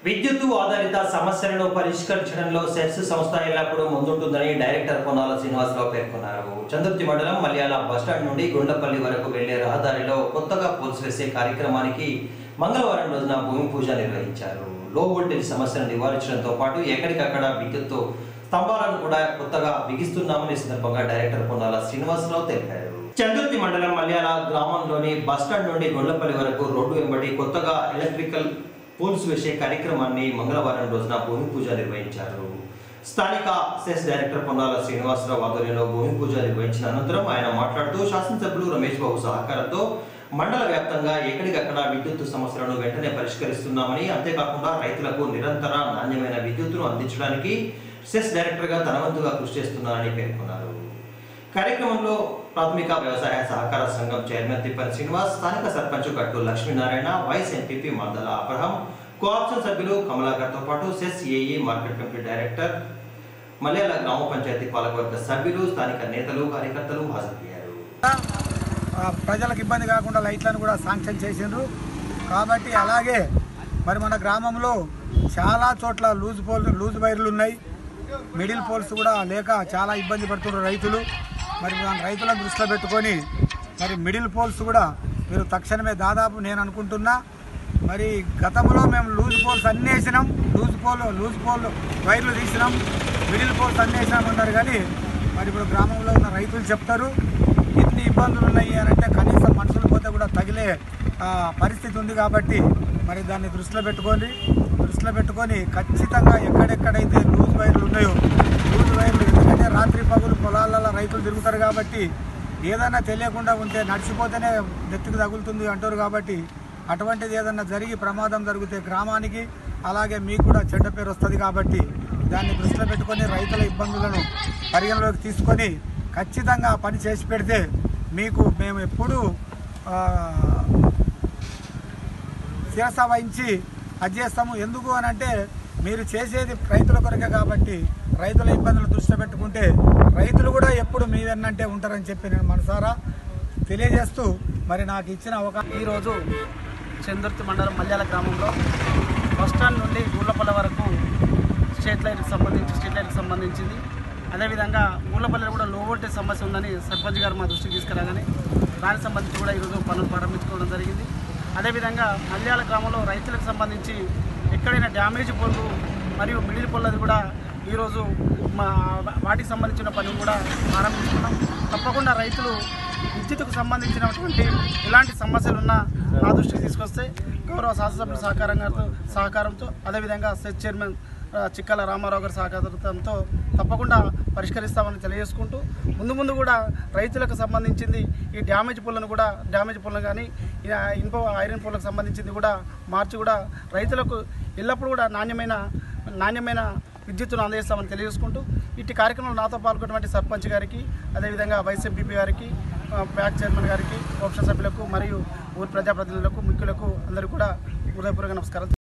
విద్యుత్తు ఆధారిత సమస్యలను పరిష్కరించడంలో సెస్ సంస్థ ఎల్లప్పుడూ ముందుంటుందని డైరెక్టర్ పొన్నాల శ్రీనివాసరావు పేర్కొన్నారు చందుర్తి మండలం మల్యాల బస్టాండ్ నుండి గుండపల్లి వరకు వెళ్లే రహదారిలో కొత్తగా పోల్స్ వేసే కార్యక్రమానికి మంగళవారం రోజున భూమి పూజ నిర్వహించారు లో వోల్టేజ్ సమస్యను నివారించడంతో పాటు ఎక్కడికక్కడ విద్యుత్తు స్తంభాలను కూడా కొత్తగా బిగిస్తున్నామని ఈ సందర్భంగా డైరెక్టర్ పొన్నాల శ్రీనివాసరావు తెలిపారు చందుర్తి మండలం మల్యాల గ్రామంలోని బస్టాండ్ నుండి గొండ్లపల్లి వరకు రోడ్డు వెంబడి కొత్తగా ఎలక్ట్రికల్ పోల్స్ వేసే కార్యక్రమాన్ని మంగళవారం రోజున భూమి పూజ నిర్వహించారు స్థానిక సెస్ డైరెక్టర్ పొన్నాల శ్రీనివాసరావు ఆధ్వర్యంలో భూమి పూజ నిర్వహించిన అనంతరం ఆయన మాట్లాడుతూ శాసనసభ్యులు రమేష్ బాబు సహకారంతో మండల వ్యాప్తంగా ఎక్కడికక్కడ విద్యుత్ సమస్యలను వెంటనే పరిష్కరిస్తున్నామని అంతేకాకుండా రైతులకు నిరంతర నాణ్యమైన విద్యుత్తును అందించడానికి సెస్ డైరెక్టర్గా తనవంతుగా కృషి చేస్తున్నారని పేర్కొన్నారు కార్యక్రమంలో ప్రాథమిక వ్యవసాయ సహకార సంఘం చైర్మన్ తిప్పని శ్రీనివాస్ స్థానిక sarpanch Gattu Lakshminarayana vice MPP Mandala Abraham co-option సభ్యులు కమలాకర్తో పాటు CESS AE market committee director Malayala గ్రామ పంచాయతీ పాలకవర్గ సభ్యులు స్థానిక నేతలు కార్యకర్తలు హాజరయ్యారు ఆ, ప్రజలకు ఇబ్బంది కాకుండా లైట్లను కూడా శాంక్షన్ చేసిండ్రు కాబట్టి అలాగే మరి మన గ్రామంలో చాలా చోట్ల లూజ్ పోల్ లూజ్ వైర్లు ఉన్నాయి మిడిల్ పోల్స్ కూడా లేక చాలా ఇబ్బంది పడుతున్నారు రైతులు మరి మన రైతులను దృష్టిలో పెట్టుకొని మరి మిడిల్ పోల్స్ కూడా మీరు తక్షణమే దాదాపు నేను అనుకుంటున్నా మరి గతంలో మేము లూజ్ పోల్స్ అన్నీ వేసినాం లూజ్ పోల్ లూజ్ పోల్ వైర్లు తీసినాం మిడిల్ పోల్స్ అన్నీ వేసినాం అన్నారు కానీ మరి ఇప్పుడు గ్రామంలో ఉన్న రైతులు చెప్తారు ఇన్ని ఇబ్బందులు ఉన్నాయి అని అంటే కనీసం మనుషులు పోతే కూడా తగిలే ఆ, పరిస్థితి ఉంది కాబట్టి మరి దాన్ని దృష్టిలో పెట్టుకొని దృష్టిలో పెట్టుకొని ఖచ్చితంగా ఎక్కడెక్కడైతే లూజ్ వైర్లు ఉన్నాయో లూజ్ వైర్లు ఎందుకంటే రాత్రి పగులు పొలాలలో రైతులు తిరుగుతారు కాబట్టి ఏదైనా తెలియకుండా ఉంటే నడిచిపోతేనే నెత్తికి తగులుతుంది అంటారు కాబట్టి అటువంటిది ఏదన్నా జరిగి ప్రమాదం జరిగితే గ్రామానికి అలాగే మీకు కూడా చెడ్డ పేరు వస్తుంది కాబట్టి దాన్ని దృష్టిలో పెట్టుకొని రైతుల ఇబ్బందులను పరిగణలోకి తీసుకొని ఖచ్చితంగా ఆ పని చేసి పెడితే మీకు మేము ఎప్పుడూ ఆ, శిరస వహించి అది చేస్తాము ఎందుకు అని అంటే మీరు చేసేది రైతుల కొరకే కాబట్టి రైతుల ఇబ్బందులు దృష్టిలో పెట్టుకుంటే రైతులు కూడా ఎప్పుడు మీ వెన్నంటే ఉంటారని చెప్పి నేను మనసారా తెలియజేస్తూ మరి నాకు ఇచ్చిన అవకాశం ఈరోజు చందుర్తి మండలం మల్యాల గ్రామంలో బస్టాండ్ నుండి గూళ్ళపల్లి వరకు స్ట్రీట్ లైట్కి సంబంధించి స్ట్రీట్ లైట్కి సంబంధించింది అదేవిధంగా గూళ్ళపల్లిలో కూడా లో వోల్టేజ్ సమస్య ఉందని సర్పంచ్ గారు మా దృష్టికి తీసుకురాగానే దానికి సంబంధించి కూడా ఈరోజు పనులు ప్రారంభించుకోవడం జరిగింది అదేవిధంగా మల్యాల గ్రామంలో రైతులకు సంబంధించి ఎక్కడైనా డ్యామేజ్ పనులు మరియు మిడిల్ పనులది కూడా ఈరోజు మా వాటికి సంబంధించిన పనులు కూడా ప్రారంభించుకున్నాం తప్పకుండా రైతులు విద్యుత్కు సంబంధించినటువంటి ఎలాంటి సమస్యలు ఉన్నా నా దృష్టికి తీసుకొస్తే గౌరవ శాసనసభ్యుల సహకారంగా సహకారంతో అదేవిధంగా సెట్ చైర్మన్ ఆ, చిక్కల రామారావు గారి సహకారంతో తప్పకుండా పరిష్కరిస్తామని తెలియజేసుకుంటూ ముందు ముందు కూడా రైతులకు సంబంధించింది ఈ డ్యామేజ్ పుల్లను కూడా డ్యామేజ్ పుల్లను కానీ ఈ ఇనుప ఐరన్ పుల్లకు సంబంధించింది కూడా మార్చి కూడా రైతులకు ఎల్లప్పుడూ కూడా నాణ్యమైన నాణ్యమైన విద్యుత్తును అందజేస్తామని తెలియజేసుకుంటూ ఇట్టి కార్యక్రమంలో నాతో పాల్గొన్నటువంటి సర్పంచ్ గారికి అదేవిధంగా వైస్ ఎంపీపీ గారికి ఆ, ప్యాక్ చైర్మన్ గారికి ఆప్షన్ సభ్యులకు మరియు ఊరి ప్రజాప్రతినిధులకు ముఖ్యులకు అందరికీ కూడా హృదయపూర్వక నమస్కారం